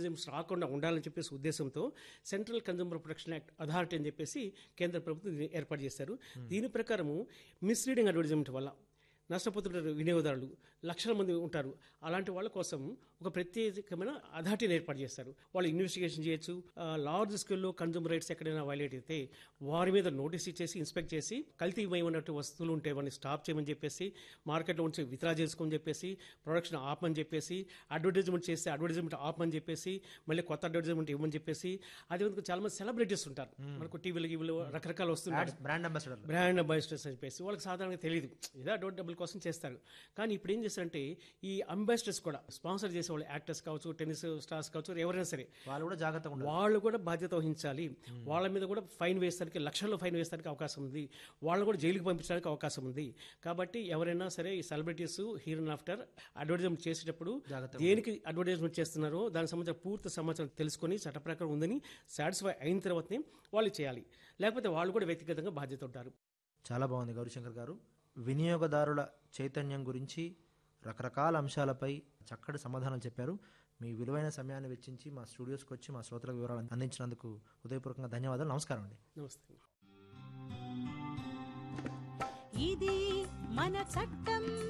advertisements రాకుండా ఉండాలని చెప్పేసి ఉద్దేశంతో central consumer protection act authority అని చెప్పేసి కేంద్ర ప్రభుత్వం దీన్ని ఏర్పాటు చేశారు దీని ప్రకారము మిస్లీడింగ్ అడ్వర్టైజ్మెంట్ వల్ల నష్టపోతున్న వినియోగదారులు లక్షల మంది ఉంటారు అలాంటి వాళ్ళ కోసం ఒక ప్రత్యేకమైన అథారిటీని ఏర్పాటు చేస్తారు వాళ్ళు ఇన్వెస్టిగేషన్ చేయొచ్చు లార్జ్ స్కేల్లో కన్జ్యూమర్ రైట్స్ ఎక్కడైనా వైలేట్ అయితే వారి మీద నోటీస్ ఇచ్చేసి ఇన్స్పెక్ట్ చేసి కల్తీమయమైనట్టు వస్తువులు ఉంటే వాటిని స్టాప్ చేయమని చెప్పేసి మార్కెట్లో ఉంచి విత్డ్రా చేసుకోమని చెప్పేసి ప్రొడక్షన్ ఆపమని చెప్పేసి అడ్వర్టైజ్మెంట్ చేస్తే అడ్వర్టైజ్మెంట్ ఆపమని చెప్పేసి మళ్ళీ కొత్త అడ్వర్టైజ్మెంట్ ఇవ్వమని చెప్పేసి అదే చాలా మంది సెలబ్రిటీస్ ఉంటారు మనకు టీవీలు గీవీలు రకరకాలు వస్తున్నారు బ్రాండ్ అంబాసిడర్ బ్రాండ్ అంబాసిడర్స్ అని చెప్పేసి వాళ్ళకి సాధారణంగా తెలియదు ఏదో అడ్వర్ట్ డబ్బుల కోసం చేస్తారు కానీ ఇప్పుడు ఏం చేస్తారంటే ఈ అంబాసిడర్స్ కూడా స్పాన్సర్ చేసే వాళ్ళు యాక్టర్స్ కావచ్చు టెన్నిస్ స్టార్స్ కావచ్చు ఎవరైనా సరే వాళ్ళు కూడా జాగ్రత్తగా ఉండాలి వాళ్ళు కూడా బాధ్యత వహించాలి వాళ్ళ మీద కూడా ఫైన్ వేస్తానికి లక్షల్లో ఫైన్ వేస్తానికి అవకాశం ఉంది వాళ్ళని కూడా జైలుకి పంపించడానికి అవకాశం ఉంది కాబట్టి ఎవరైనా సరే ఈ సెలబ్రిటీస్ హీరో ఆఫ్టర్ అడ్వర్టైజ్మెంట్ చేసేటప్పుడు జాగ్రత్తగా దేనికి అడ్వర్టైజ్మెంట్ చేస్తున్నారో దానికి సంబంధించిన పూర్తి సమాచారం తెలుసుకొని చట్ట ప్రకారం ఉందని సాటిస్ఫై అయిన తర్వాతనే వాళ్ళు చేయాలి లేకపోతే వాళ్ళు కూడా వ్యక్తిగతంగా బాధ్యత ఉంటారు చాలా బాగుంది గౌరీశంకర్ గారు వినియోగదారుల చైతన్యం గురించి రకరకాల అంశాలపై చక్కటి సమాధానాలు చెప్పారు మీ విలువైన సమయాన్ని వెచ్చించి మా స్టూడియోస్కి వచ్చి మా శ్రోతలకు వివరాలు అందించినందుకు హృదయపూర్వకంగా ధన్యవాదాలు నమస్కారం అండి నమస్తే ఇది మన చట్టం